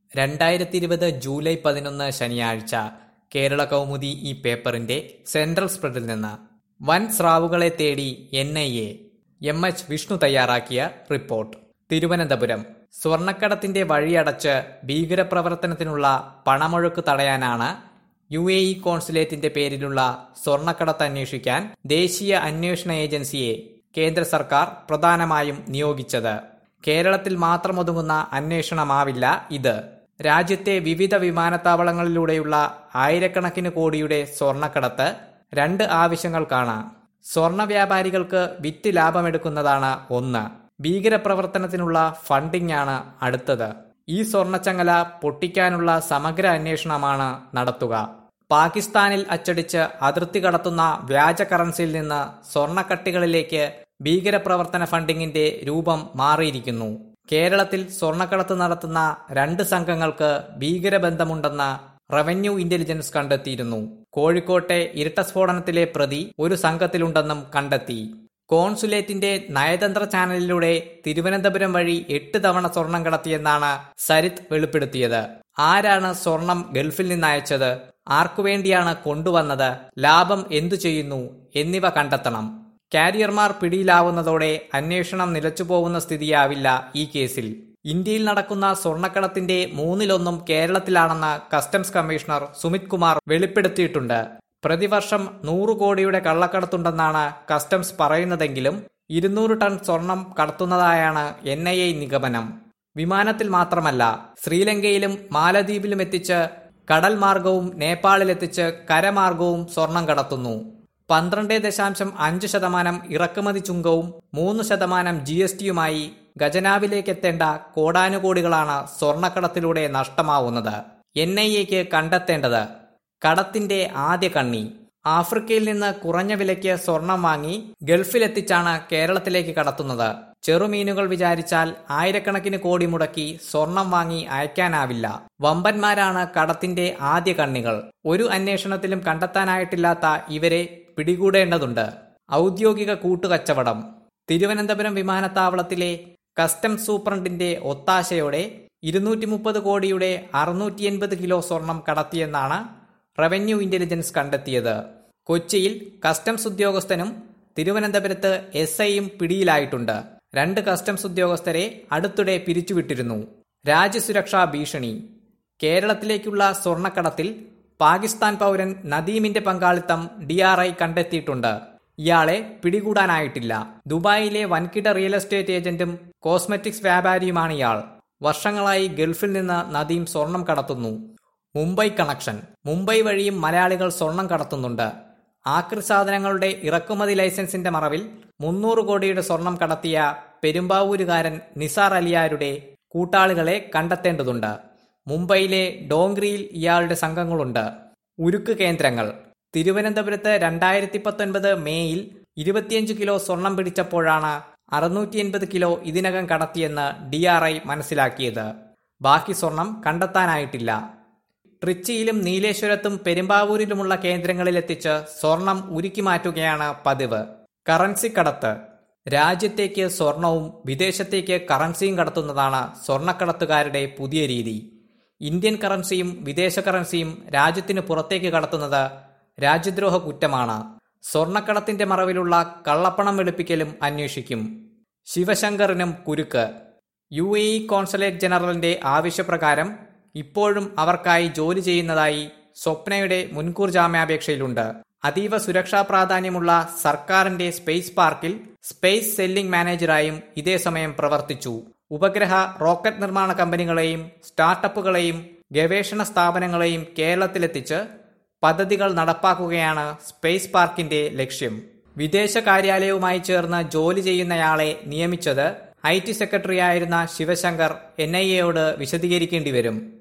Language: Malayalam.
രണ്ടായിരത്തി ഇരുപത് ജൂലൈ പതിനൊന്ന് ശനിയാഴ്ച കേരള കൗമുദി ഈ പേപ്പറിന്റെ സെൻട്രൽ സ്പ്രെഡിൽ നിന്ന് വൻ സ്രാവുകളെ തേടി N I A M H Vishnu തയ്യാറാക്കിയ റിപ്പോർട്ട് തിരുവനന്തപുരം സ്വർണ്ണക്കടത്തിന്റെ വഴിയടച്ച് ഭീകരപ്രവർത്തനത്തിനുള്ള പണമൊഴുക്ക് തടയാനാണ് യു എ ഇ കോൺസുലേറ്റിന്റെ പേരിലുള്ള സ്വർണ്ണക്കടത്ത് അന്വേഷിക്കാൻ ദേശീയ അന്വേഷണ ഏജൻസിയെ കേന്ദ്ര സർക്കാർ പ്രധാനമായും നിയോഗിച്ചത് കേരളത്തിൽ മാത്രം ഒതുങ്ങുന്ന അന്വേഷണമാവില്ല ഇത് രാജ്യത്തെ വിവിധ വിമാനത്താവളങ്ങളിലൂടെയുള്ള ആയിരക്കണക്കിന് കോടിയുടെ സ്വർണ്ണക്കടത്ത് രണ്ട് ആവശ്യങ്ങൾക്കാണ് സ്വർണ്ണ വ്യാപാരികൾക്ക് വിറ്റ് ലാഭമെടുക്കുന്നതാണ് ഒന്ന് ഭീകരപ്രവർത്തനത്തിനുള്ള ഫണ്ടിംഗ് ആണ് അടുത്തത് ഈ സ്വർണ്ണച്ചങ്ങല പൊട്ടിക്കാനുള്ള സമഗ്ര അന്വേഷണമാണ് നടത്തുക പാകിസ്ഥാനിൽ അച്ചടിച്ച് അതിർത്തി കടത്തുന്ന വ്യാജ കറൻസിയിൽ നിന്ന് സ്വർണ്ണക്കട്ടികളിലേക്ക് ഭീകരപ്രവർത്തന ഫണ്ടിങ്ങിന്റെ രൂപം മാറിയിരിക്കുന്നു കേരളത്തിൽ സ്വർണ്ണക്കടത്ത് നടത്തുന്ന രണ്ട് സംഘങ്ങൾക്ക് ഭീകരബന്ധമുണ്ടെന്ന് റവന്യൂ ഇന്റലിജൻസ് കണ്ടെത്തിയിരുന്നു കോഴിക്കോട്ടെ ഇരട്ടസ്ഫോടനത്തിലെ പ്രതി ഒരു സംഘത്തിലുണ്ടെന്നും കണ്ടെത്തി കോൺസുലേറ്റിന്റെ നയതന്ത്ര ചാനലിലൂടെ തിരുവനന്തപുരം വഴി എട്ട് തവണ സ്വർണം കടത്തിയെന്നാണ് സരിത് വെളിപ്പെടുത്തിയത് ആരാണ് സ്വർണം ഗൾഫിൽ നിന്ന് അയച്ചത് ആർക്കുവേണ്ടിയാണ് കൊണ്ടുവന്നത് ലാഭം എന്തു ചെയ്യുന്നു എന്നിവ കണ്ടെത്തണം കാരിയർമാർ പിടിയിലാവുന്നതോടെ അന്വേഷണം നിലച്ചുപോകുന്ന സ്ഥിതിയാവില്ല ഈ കേസിൽ ഇന്ത്യയിൽ നടക്കുന്ന സ്വർണ്ണക്കടത്തിന്റെ മൂന്നിലൊന്നും കേരളത്തിലാണെന്ന് കസ്റ്റംസ് കമ്മീഷണർ സുമിത് കുമാർ വെളിപ്പെടുത്തിയിട്ടുണ്ട് പ്രതിവർഷം നൂറ് കോടിയുടെ കള്ളക്കടത്തുണ്ടെന്നാണ് കസ്റ്റംസ് പറയുന്നതെങ്കിലും ഇരുന്നൂറ് ടൺ സ്വർണം കടത്തുന്നതായാണ് എൻ ഐ എ നിഗമനം വിമാനത്തിൽ മാത്രമല്ല ശ്രീലങ്കയിലും മാലദ്വീപിലും എത്തിച്ച് കടൽ മാർഗവും നേപ്പാളിലെത്തിച്ച് കരമാർഗവും സ്വർണം കടത്തുന്നു പന്ത്രണ്ട് ദശാംശം അഞ്ച് ശതമാനം ഇറക്കുമതി ചുങ്കവും മൂന്ന് ശതമാനം ജി എസ് ടിയുമായി ഖജനാവിലേക്ക് എത്തേണ്ട കോടാനുകോടികളാണ് സ്വർണ്ണക്കടത്തിലൂടെ നഷ്ടമാവുന്നത് എൻ ഐ എക്ക് കണ്ടെത്തേണ്ടത് കടത്തിന്റെ ആദ്യ കണ്ണി ആഫ്രിക്കയിൽ നിന്ന് കുറഞ്ഞ വിലയ്ക്ക് സ്വർണം വാങ്ങി ഗൾഫിലെത്തിച്ചാണ് കേരളത്തിലേക്ക് കടത്തുന്നത് ചെറുമീനുകൾ വിചാരിച്ചാൽ ആയിരക്കണക്കിന് കോടി മുടക്കി സ്വർണം വാങ്ങി അയക്കാനാവില്ല വമ്പന്മാരാണ് കടത്തിന്റെ ആദ്യ കണ്ണികൾ ഒരു അന്വേഷണത്തിലും കണ്ടെത്താനായിട്ടില്ലാത്ത ഇവരെ പിടികൂടേണ്ടതുണ്ട് ഔദ്യോഗിക കൂട്ടുകച്ചവടം തിരുവനന്തപുരം വിമാനത്താവളത്തിലെ കസ്റ്റംസ് സൂപ്രണ്ടിന്റെ ഒത്താശയോടെ ഇരുന്നൂറ്റി മുപ്പത് കോടിയുടെ അറുന്നൂറ്റി എൺപത് കിലോ സ്വർണം കടത്തിയെന്നാണ് റവന്യൂ ഇന്റലിജൻസ് കണ്ടെത്തിയത് കൊച്ചിയിൽ കസ്റ്റംസ് ഉദ്യോഗസ്ഥനും തിരുവനന്തപുരത്ത് എസ് ഐയും പിടിയിലായിട്ടുണ്ട് രണ്ട് കസ്റ്റംസ് ഉദ്യോഗസ്ഥരെ അടുത്തിടെ പിരിച്ചുവിട്ടിരുന്നു രാജ്യസുരക്ഷാ ഭീഷണി കേരളത്തിലേക്കുള്ള സ്വർണ്ണക്കടത്തിൽ പാകിസ്ഥാൻ പൗരൻ നദീമിന്റെ പങ്കാളിത്തം ഡി ആർ ഐ കണ്ടെത്തിയിട്ടുണ്ട് ഇയാളെ പിടികൂടാനായിട്ടില്ല ദുബായിലെ വൻകിട റിയൽ എസ്റ്റേറ്റ് ഏജന്റും കോസ്മെറ്റിക്സ് വ്യാപാരിയുമാണ് ഇയാൾ വർഷങ്ങളായി ഗൾഫിൽ നിന്ന് നദീം സ്വർണം കടത്തുന്നു മുംബൈ കണക്ഷൻ മുംബൈ വഴിയും മലയാളികൾ സ്വർണം കടത്തുന്നുണ്ട് ആക്രി സാധനങ്ങളുടെ ഇറക്കുമതി ലൈസൻസിന്റെ മറവിൽ മുന്നൂറ് കോടിയുടെ സ്വർണം കടത്തിയ പെരുമ്പാവൂരുകാരൻ നിസാർ അലിയാരുടെ കൂട്ടാളികളെ കണ്ടെത്തേണ്ടതുണ്ട് മുംബൈയിലെ ഡോങ്ക്രിയിൽ ഇയാളുടെ സംഘങ്ങളുണ്ട് ഉരുക്ക് കേന്ദ്രങ്ങൾ തിരുവനന്തപുരത്ത് രണ്ടായിരത്തി പത്തൊൻപത് മേയിൽ ഇരുപത്തിയഞ്ച് കിലോ സ്വർണം പിടിച്ചപ്പോഴാണ് അറുന്നൂറ്റി എൺപത് കിലോ ഇതിനകം കടത്തിയെന്ന് ഡി ആർ ഐ മനസ്സിലാക്കിയത് ബാക്കി സ്വർണം കണ്ടെത്താനായിട്ടില്ല ട്രിച്ചിയിലും നീലേശ്വരത്തും പെരുമ്പാവൂരിലുമുള്ള കേന്ദ്രങ്ങളിലെത്തിച്ച് സ്വർണം ഉരുക്കി മാറ്റുകയാണ് പതിവ് കറൻസി കടത്ത് രാജ്യത്തേക്ക് സ്വർണവും വിദേശത്തേക്ക് കറൻസിയും കടത്തുന്നതാണ് സ്വർണ്ണക്കടത്തുകാരുടെ പുതിയ രീതി ഇന്ത്യൻ കറൻസിയും വിദേശ കറൻസിയും രാജ്യത്തിന് പുറത്തേക്ക് കടത്തുന്നത് രാജ്യദ്രോഹ കുറ്റമാണ് സ്വർണ്ണക്കടത്തിന്റെ മറവിലുള്ള കള്ളപ്പണം വെളുപ്പിക്കലും അന്വേഷിക്കും ശിവശങ്കറിനും കുരുക്ക് യു എ ഇ കോൺസുലേറ്റ് ജനറലിന്റെ ആവശ്യപ്രകാരം ഇപ്പോഴും അവർക്കായി ജോലി ചെയ്യുന്നതായി സ്വപ്നയുടെ മുൻകൂർ ജാമ്യാപേക്ഷയിലുണ്ട് അതീവ സുരക്ഷാ പ്രാധാന്യമുള്ള സർക്കാരിന്റെ സ്പേസ് പാർക്കിൽ സ്പേസ് സെല്ലിംഗ് മാനേജറായും ഇതേസമയം പ്രവർത്തിച്ചു ഉപഗ്രഹ റോക്കറ്റ് നിർമ്മാണ കമ്പനികളെയും സ്റ്റാർട്ടപ്പുകളെയും ഗവേഷണ സ്ഥാപനങ്ങളെയും കേരളത്തിലെത്തിച്ച് പദ്ധതികൾ നടപ്പാക്കുകയാണ് സ്പേസ് പാർക്കിന്റെ ലക്ഷ്യം വിദേശ കാര്യാലയവുമായി ചേർന്ന് ജോലി ചെയ്യുന്നയാളെ നിയമിച്ചത് ഐ ടി സെക്രട്ടറിയായിരുന്ന ശിവശങ്കർ എൻ ഐ എയോട് വിശദീകരിക്കേണ്ടി വരും